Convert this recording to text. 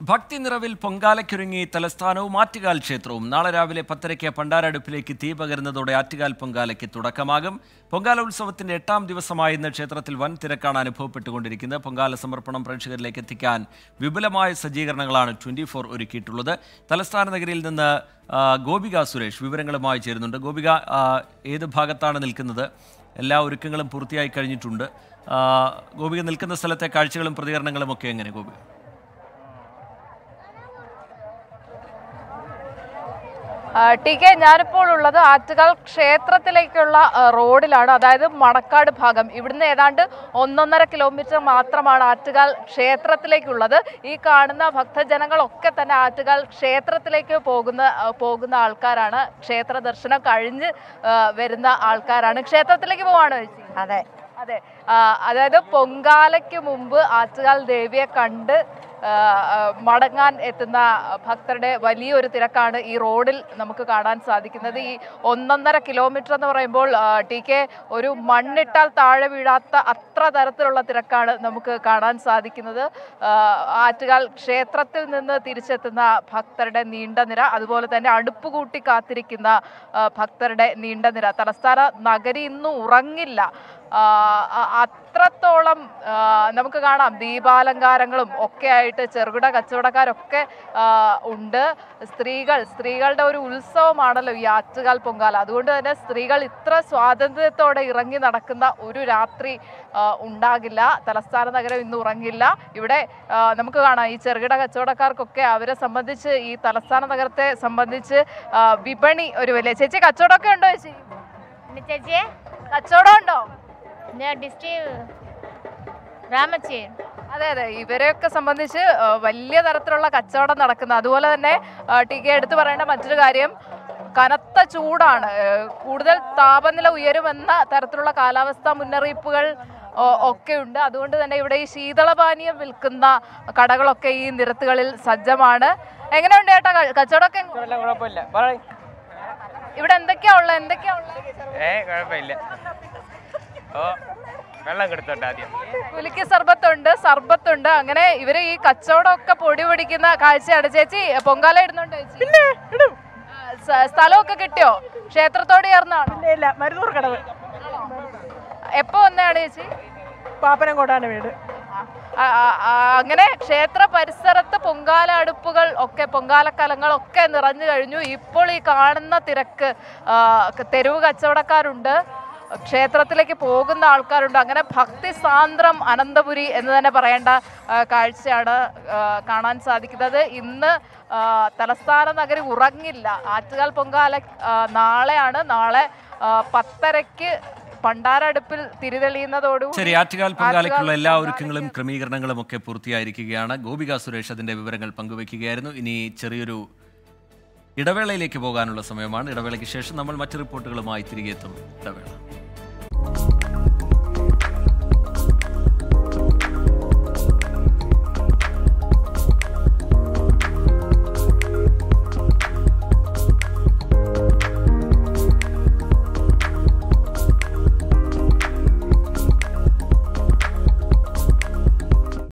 ഭക്തി നിറവിൽ പൊങ്കാലയ്ക്കൊരുങ്ങി തലസ്ഥാനവും ആറ്റുകാൽ ക്ഷേത്രവും നാളെ രാവിലെ പത്തരയ്ക്ക് പണ്ടാരടുപ്പിലേക്ക് തീ പകരുന്നതോടെ ആറ്റുകാൽ പൊങ്കാലയ്ക്ക് തുടക്കമാകും പൊങ്കാല ഉത്സവത്തിന്റെ എട്ടാം ദിവസമായ ഇന്ന് ക്ഷേത്രത്തിൽ വൻ തിരക്കാണ് അനുഭവപ്പെട്ടുകൊണ്ടിരിക്കുന്നത് പൊങ്കാല സമർപ്പണം പ്രേക്ഷകരിലേക്ക് എത്തിക്കാൻ വിപുലമായ സജ്ജീകരണങ്ങളാണ് ട്വന്റി ഫോർ ഒരുക്കിയിട്ടുള്ളത് തലസ്ഥാന നഗരിയിൽ നിന്ന് ആ, ഗോപിക സുരേഷ് വിവരങ്ങളുമായി ചേരുന്നുണ്ട് ഗോപിക ആ, ഏത് ഭാഗത്താണ് നിൽക്കുന്നത് എല്ലാ ഒരുക്കങ്ങളും പൂർത്തിയായി കഴിഞ്ഞിട്ടുണ്ട് ആ, ഗോപിക നിൽക്കുന്ന സ്ഥലത്തെ കാഴ്ചകളും പ്രതികരണങ്ങളും ഒക്കെ എങ്ങനെ ഗോപിക ആ, ടി കെ ഞാനിപ്പോൾ ഉള്ളത് ആറ്റുകാൽ ക്ഷേത്രത്തിലേക്കുള്ള ആ, റോഡിലാണ് അതായത് മണക്കാട് ഭാഗം ഇവിടുന്ന് ഏതാണ്ട് ഒന്നൊന്നര കിലോമീറ്റർ മാത്രമാണ് ആറ്റുകാൽ ക്ഷേത്രത്തിലേക്കുള്ളത് ഈ കാണുന്ന ഭക്തജനങ്ങളൊക്കെ തന്നെ ആറ്റുകാൽ ക്ഷേത്രത്തിലേക്ക് പോകുന്ന ആ, പോകുന്ന ആൾക്കാരാണ് ക്ഷേത്ര ദർശനം കഴിഞ്ഞ് ആ, വരുന്ന ആൾക്കാരാണ് ക്ഷേത്രത്തിലേക്ക് പോവാണ് ചേച്ചി അതെ അതെ ആ, അതായത് പൊങ്കാലയ്ക്ക് മുമ്പ് ആറ്റുകാൽ ദേവിയെ കണ്ട് ആ, ആ, മടങ്ങാൻ എത്തുന്ന ഭക്തരുടെ വലിയൊരു തിരക്കാണ് ഈ റോഡിൽ നമുക്ക് കാണാൻ സാധിക്കുന്നത് ഈ ഒന്നൊന്നര കിലോമീറ്റർ എന്ന് പറയുമ്പോൾ ആ, ടി കെ ഒരു മണ്ണിട്ടാൽ താഴെ വീഴാത്ത അത്ര തരത്തിലുള്ള തിരക്കാണ് നമുക്ക് കാണാൻ സാധിക്കുന്നത് ആ, ആറ്റുകാൽ ക്ഷേത്രത്തിൽ നിന്ന് തിരിച്ചെത്തുന്ന ഭക്തരുടെ നീണ്ട നിര അതുപോലെ തന്നെ അടുപ്പ് കൂട്ടി കാത്തിരിക്കുന്ന ആ, ഭക്തരുടെ നീണ്ട നിര തലസ്ഥാന നഗരി ഇന്നും ഉറങ്ങില്ല ആ, അ- അത്രത്തോളം ആ, നമുക്ക് കാണാം ദീപാലങ്കാരങ്ങളും ഒക്കെ ആയിട്ട് ചെറുകിട കച്ചവടക്കാരൊക്കെ ആ, ഉണ്ട് സ്ത്രീകൾ സ്ത്രീകളുടെ ഒരു ഉത്സവമാണല്ലോ ഈ ആറ്റുകാൽ പൊങ്കാല അതുകൊണ്ട് തന്നെ സ്ത്രീകൾ ഇത്ര സ്വാതന്ത്ര്യത്തോടെ ഇറങ്ങി നടക്കുന്ന ഒരു രാത്രി ആ, ഉണ്ടാകില്ല തലസ്ഥാന നഗരം ഇന്ന് ഉറങ്ങില്ല ഇവിടെ ആ, നമുക്ക് കാണാം ഈ ചെറുകിട കച്ചവടക്കാർക്കൊക്കെ അവരെ സംബന്ധിച്ച് ഈ തലസ്ഥാന നഗരത്തെ സംബന്ധിച്ച് ആ, വിപണി ഒരു വലിയ ചേച്ചി കച്ചവടമൊക്കെ ഉണ്ടോ ചേച്ചി ചേച്ചിയെ കച്ചവടം ഉണ്ടോ ഞാൻ ഡിസ്ട്രിക്ട് രാമച്ചി അതെ അതെ ഇവരെയൊക്കെ സംബന്ധിച്ച് ആ, വലിയ തരത്തിലുള്ള കച്ചവടം നടക്കുന്ന അതുപോലെ തന്നെ ആ, ടി കെ എടുത്തു പറയേണ്ട മറ്റൊരു കാര്യം കനത്ത ചൂടാണ് ഏ, കൂടുതൽ താപനില ഉയരുമെന്ന തരത്തിലുള്ള കാലാവസ്ഥാ മുന്നറിയിപ്പുകൾ ഒ- ഒക്കെ ഉണ്ട് അതുകൊണ്ട് തന്നെ ഇവിടെ ഈ ശീതളപാനീയം വിൽക്കുന്ന കടകളൊക്കെ ഈ നിരത്തുകളിൽ സജ്ജമാണ് എങ്ങനെയുണ്ട് ചേട്ടാ ക- കച്ചവടമൊക്കെ എങ്ങ- എല്ലാം കുഴപ്പമില്ല പറയ് ഇവിടെ എന്തൊക്കെയാ ഉള്ളത് എന്തൊക്കെയാ ഉള്ളത് ഏ കുഴപ്പമില്ല ഓ വെള്ളം കൊടുത്തോട്ടെ ആദ്യം കുലുക്കി സർബത്തുണ്ട് സർബത്തുണ്ട് അങ്ങനെ ഇവര് ഈ കച്ചവടമൊക്കെ പൊടി പിടിക്കുന്ന കാഴ്ചയാണ് ചേച്ചി പൊങ്കാല ഇടുന്നുണ്ടോ ചേച്ചി ആ, സ- സ്ഥലമൊക്കെ കിട്ടിയോ ക്ഷേത്രത്തോട് ചേർന്നാണ് ഇല്ല ഇല്ല മരുന്നൂർ കടവ് എപ്പോ വന്നതാണ് ചേച്ചി പാപ്പനംകോടാണ് വീട് ആ, ആ, ആ, അങ്ങനെ ക്ഷേത്ര പരിസരത്ത് പൊങ്കാല അടുപ്പുകൾ ഒക്കെ പൊങ്കാല കലങ്ങളൊക്കെ നിറഞ്ഞു കഴിഞ്ഞു ഇപ്പോൾ ഈ കാണുന്ന തിരക്ക് ആ, ക- തെരുവ് കച്ചവടക്കാരുണ്ട് ക്ഷേത്രത്തിലേക്ക് പോകുന്ന ആൾക്കാരുണ്ട് അങ്ങനെ ഭക്തി സാന്ദ്രം അനന്തപുരി എന്ന് തന്നെ പറയേണ്ട ആ, കാഴ്ചയാണ് ആ, കാണാൻ സാധിക്കുന്നത് ഇന്ന് ആ, തലസ്ഥാന നഗരി ഉറങ്ങില്ല ആറ്റുകാൽ പൊങ്കാല ആ, നാളെയാണ് നാളെ ആ, പത്തരയ്ക്ക് പണ്ടാരടുപ്പിൽ തിരിതെളിയുന്നതോടുകൂടി ശരി ആറ്റുകാൽ പൊങ്കാലയ്ക്കുള്ള എല്ലാ ഒരുക്കങ്ങളും ക്രമീകരണങ്ങളും ഒക്കെ പൂർത്തിയായിരിക്കുകയാണ് ഗോപിക സുരേഷ് അതിന്റെ വിവരങ്ങൾ പങ്കുവയ്ക്കുകയായിരുന്നു ഇനി ചെറിയൊരു ഇടവേളയിലേക്ക് പോകാനുള്ള സമയമാണ് ഇടവേളയ്ക്ക് ശേഷം നമ്മൾ മറ്റ് റിപ്പോർട്ടുകളുമായി തിരികെ എത്തും ഇടവേള